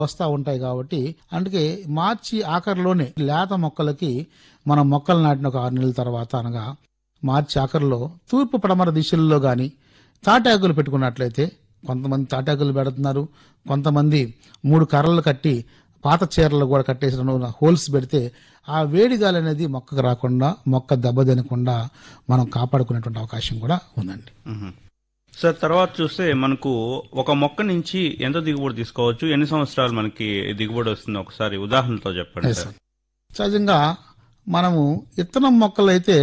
వస్తూ ఉంటాయి కాబట్టి అందుకే మార్చి ఆఖరిలోనే లేత మొక్కలకి మనం మొక్కలు నాటిన ఒక ఆరు నెలల తర్వాత అనగా మార్చి ఆఖరిలో తూర్పు పడమర దిశల్లో గాని తాటాకులు పెట్టుకున్నట్లయితే కొంతమంది తాటాకులు పెడుతున్నారు కొంతమంది మూడు కర్రలు కట్టి పాత చీరలు కూడా కట్టేసిన హోల్స్ పెడితే ఆ వేడి గాలి అనేది మొక్కకు రాకుండా మొక్క దెబ్బతినకుండా మనం కాపాడుకునేటువంటి అవకాశం కూడా ఉందండి మ్మ్. సార్ తర్వాత చూస్తే మనకు ఒక మొక్క నుంచి ఎంత దిగుబడి తీసుకోవచ్చు ఎన్ని సంవత్సరాలు మనకి దిగుబడి వస్తుంది ఒకసారి ఉదాహరణతో చెప్పండి సార్ సహజంగా మనము ఇత్తనం మొక్కలు అయితే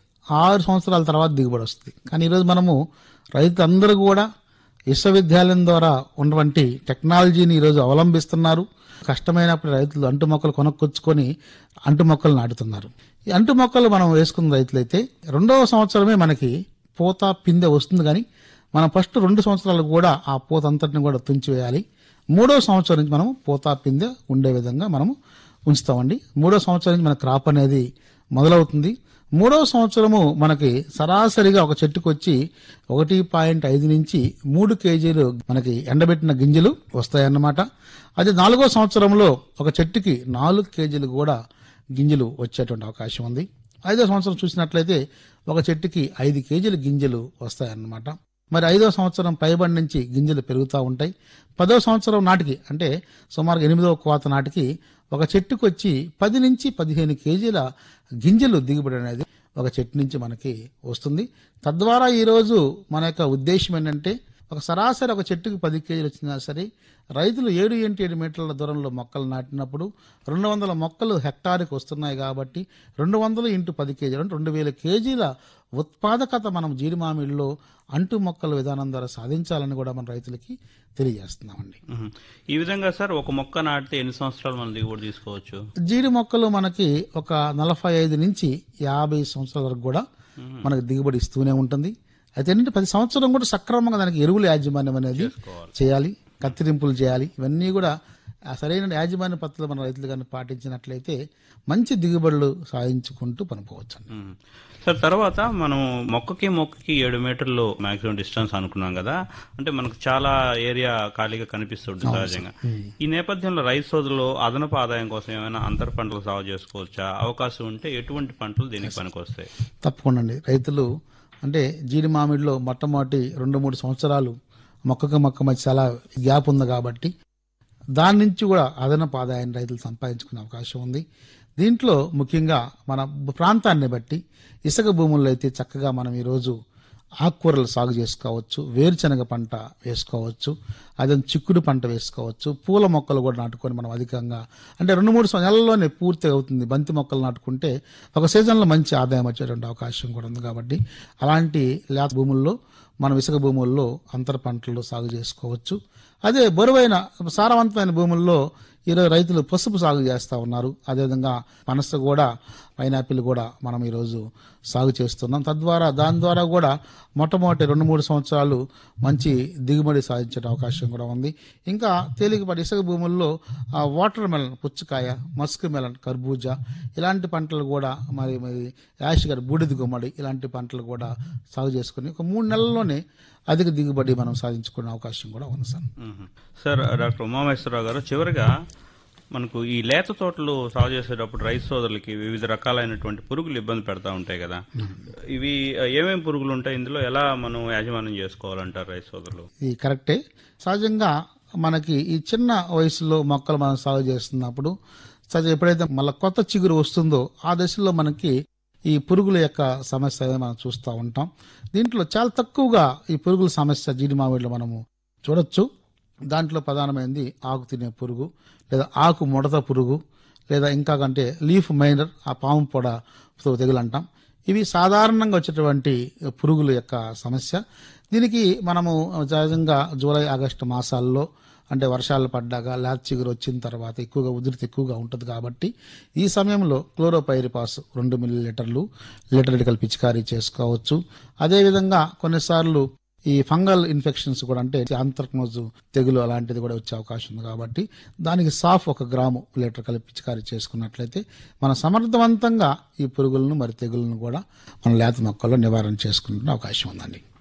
ఆరు సంవత్సరాల తర్వాత దిగుబడి వస్తుంది కానీ ఈరోజు మనము రైతులందరూ కూడా విశ్వవిద్యాలయం ద్వారా ఉన్నటువంటి టెక్నాలజీని ఈరోజు అవలంబిస్తున్నారు కష్టమైనప్పుడు రైతులు అంటు మొక్కలు కొనుక్కొచ్చుకొని అంటు మొక్కలు నాటుతున్నారు ఈ అంటు మొక్కలు మనం వేసుకున్న రైతులైతే రెండవ సంవత్సరమే మనకి పూత పిందె వస్తుంది కానీ మనం ఫస్ట్ రెండు సంవత్సరాలు కూడా ఆ పూత అంతటిని కూడా తుంచివేయాలి మూడో సంవత్సరం నుంచి మనం పూత పిందె ఉండే విధంగా మనము ఉంచుతామండి మూడో సంవత్సరం నుంచి మన క్రాప్ అనేది మొదలవుతుంది మూడవ సంవత్సరము మనకి సరాసరిగా ఒక చెట్టుకు వచ్చి ఒకటి పాయింట్ ఐదు నుంచి మూడు కేజీలు మనకి ఎండబెట్టిన గింజలు వస్తాయన్నమాట అదే నాలుగో సంవత్సరంలో ఒక చెట్టుకి నాలుగు కేజీలు కూడా గింజలు వచ్చేటువంటి అవకాశం ఉంది ఐదో సంవత్సరం చూసినట్లయితే ఒక చెట్టుకి ఐదు కేజీల గింజలు వస్తాయన్నమాట మరి ఐదో సంవత్సరం పైబడి నుంచి గింజలు పెరుగుతూ ఉంటాయి పదో సంవత్సరం నాటికి అంటే సుమారు ఎనిమిదవ కోత నాటికి ఒక చెట్టుకు వచ్చి పది నుంచి పదిహేను కేజీల గింజలు దిగుబడి అనేది ఒక చెట్టు నుంచి మనకి వస్తుంది తద్వారా ఈరోజు మన యొక్క ఉద్దేశం ఏంటంటే ఒక సరాసరి ఒక చెట్టుకి పది కేజీలు వచ్చినా సరే రైతులు ఏడు ఎంటి ఏడు మీటర్ల దూరంలో మొక్కలు నాటినప్పుడు రెండు వందల మొక్కలు హెక్టార్కి వస్తున్నాయి కాబట్టి రెండు వందలు ఇంటూ పది కేజీలు అంటే రెండు వేల కేజీల ఉత్పాదకత మనం జీడి మామిడిలో అంటు మొక్కల విధానం ద్వారా సాధించాలని కూడా మన రైతులకి తెలియజేస్తున్నామండి మ్మ్. ఈ విధంగా సార్ ఒక మొక్క నాటితే ఎన్ని సంవత్సరాలు మనం దిగుబడి తీసుకోవచ్చు జీడి మొక్కలు మనకి ఒక నలభై ఐదు నుంచి యాభై సంవత్సరాల వరకు కూడా మనకి దిగుబడి ఇస్తూనే ఉంటుంది అయితే ఏంటంటే ప్రతి సంవత్సరం కూడా సక్రమంగా దానికి ఎరువుల యాజమాన్యం అనేది చేయాలి కత్తిరింపులు చేయాలి ఇవన్నీ కూడా ఆ సరైన యాజమాన్య పద్ధతులు మన రైతులు కానీ పాటించినట్లయితే మంచి దిగుబడులు సాధించుకుంటూ పనిపోవచ్చు మ్మ్. సార్ తర్వాత మనం మొక్కకి మొక్కకి ఏడు మీటర్లు మాక్సిమం డిస్టెన్స్ అనుకున్నాం కదా అంటే మనకు చాలా ఏరియా ఖాళీగా కనిపిస్తుంది సహజంగా ఈ నేపథ్యంలో రైతు సోదరులు అదనపు ఆదాయం కోసం ఏమైనా అంతర పంటలు సాగు చేసుకోవచ్చా అవకాశం ఉంటే ఎటువంటి పంటలు దీనికి పనికొస్తాయి తప్పకుండా అండి రైతులు అంటే జీడి మామిడిలో మొట్టమొదటి రెండు మూడు సంవత్సరాలు మొక్కకు మొక్క మధ్య చాలా గ్యాప్ ఉంది కాబట్టి దాని నుంచి కూడా అదనపు ఆదాయాన్ని రైతులు సంపాదించుకునే అవకాశం ఉంది దీంట్లో ముఖ్యంగా మన ప్రాంతాన్ని బట్టి ఇసుక భూముల్లో అయితే చక్కగా మనం ఈరోజు ఆకుకూరలు సాగు చేసుకోవచ్చు వేరుశనగ పంట వేసుకోవచ్చు అదే చిక్కుడు పంట వేసుకోవచ్చు పూల మొక్కలు కూడా నాటుకొని మనం అధికంగా అంటే రెండు మూడు సం- నెలల్లోనే పూర్తి అవుతుంది బంతి మొక్కలు నాటుకుంటే ఒక సీజన్లో మంచి ఆదాయం వచ్చేటువంటి అవకాశం కూడా ఉంది కాబట్టి అలాంటి లేత భూముల్లో మనం ఇసుక భూముల్లో అంతర పంటలు సాగు చేసుకోవచ్చు అదే బరువైన సారవంతమైన భూముల్లో ఈరోజు రైతులు పసుపు సాగు చేస్తూ ఉన్నారు అదేవిధంగా పనస కూడా పైనాపిల్ కూడా మనం ఈరోజు సాగు చేస్తున్నాం తద్వారా దాని ద్వారా కూడా మొట్టమొదటి రెండు మూడు సంవత్సరాలు మంచి దిగుబడి సాధించే అవకాశం కూడా ఉంది ఇంకా తేలికపాటి ఇసుక భూముల్లో ఆ, వాటర్ మెలన్ పుచ్చకాయ మస్క్ మెలన్ కర్బూజా ఇలాంటి పంటలు కూడా మరి మరి యాషిగర్ బూడిద గుమ్మడి ఇలాంటి పంటలు కూడా సాగు చేసుకుని ఒక మూడు నెలల్లోనే అధిక దిగుబడి మనం సాధించుకునే అవకాశం కూడా ఉంది సార్ మ్మ్. సార్ డాక్టర్ ఉమామేశ్వరరావు గారు చివరిగా మనకు ఈ లేత తోటలు సాగు చేసేటప్పుడు రైతు సోదరులకి వివిధ రకాలైనటువంటి పురుగులు ఇబ్బంది పెడతా ఉంటాయి కదా ఇవి ఏమేమి పురుగులు ఉంటాయి ఇందులో ఎలా మనం యాజమాన్యం చేసుకోవాలంటారు రైతు సోదరులు ఇది కరెక్టే సహజంగా మనకి ఈ చిన్న వయసులో మొక్కలు మనం సాగు చేస్తున్నప్పుడు సహజ ఎప్పుడైతే మళ్ళీ కొత్త చిగురు వస్తుందో ఆ దశలో మనకి ఈ పురుగుల యొక్క సమస్య అనేది మనం చూస్తూ ఉంటాం దీంట్లో చాలా తక్కువగా ఈ పురుగుల సమస్య జీడి మామిడిలో మనము చూడొచ్చు దాంట్లో ప్రధానమైనది ఆకు తినే పురుగు లేదా ఆకు ముడత పురుగు లేదా ఇంకా కంటే లీఫ్ మైనర్ ఆ పాము పొడ తెగులు అంటాం ఇవి సాధారణంగా వచ్చేటువంటి పురుగుల యొక్క సమస్య దీనికి మనము సహజంగా జూలై ఆగస్టు మాసాల్లో అంటే వర్షాలు పడ్డాక ల్యాచ్ చిగురు వచ్చిన తర్వాత ఎక్కువగా ఉధృతి ఎక్కువగా ఉంటుంది కాబట్టి ఈ సమయంలో క్లోరోపైరిపాస్ రెండు మిల్లీ లీటర్లు లీటర్ లీటర్ పిచికారీ చేసుకోవచ్చు అదేవిధంగా కొన్నిసార్లు ఈ ఫంగల్ ఇన్ఫెక్షన్స్ కూడా అంటే ఆంత్రక్నోజ్ తెగులు అలాంటిది కూడా వచ్చే అవకాశం ఉంది కాబట్టి దానికి సాఫ్ ఒక గ్రాము లీటర్ కలిపి పిచికారీ చేసుకున్నట్లయితే మన సమర్థవంతంగా ఈ పురుగులను మరి తెగులను కూడా మన లేత మొక్కల్లో నివారణ చేసుకునే అవకాశం ఉందండి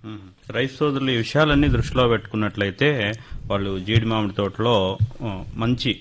మ్మ్. రైతు సోదరులు ఈ విషయాలన్నీ దృష్టిలో పెట్టుకున్నట్లయితే వాళ్ళు జీడి మామిడి తోటలో ఆ, మంచి